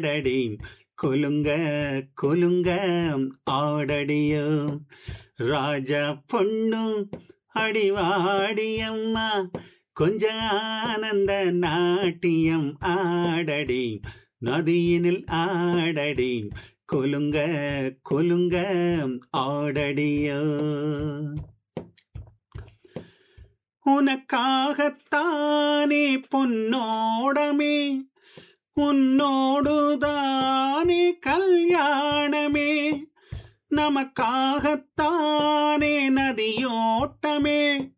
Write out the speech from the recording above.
ஆடடி குலுங்க குலுங்க ஆடடியோ ராஜா பொண்ணு அடிவாடியம்மா கொஞ்ச ஆனந்த நாட்டியம் ஆடடி நதியினில் ஆடடி குலுங்க குலுங்க ஆடடியோ உனக்காகத்தானே பொன்னோடமே உன்னோடுதானே கல்யாணமே நமக்காகத்தானே நதியோட்டமே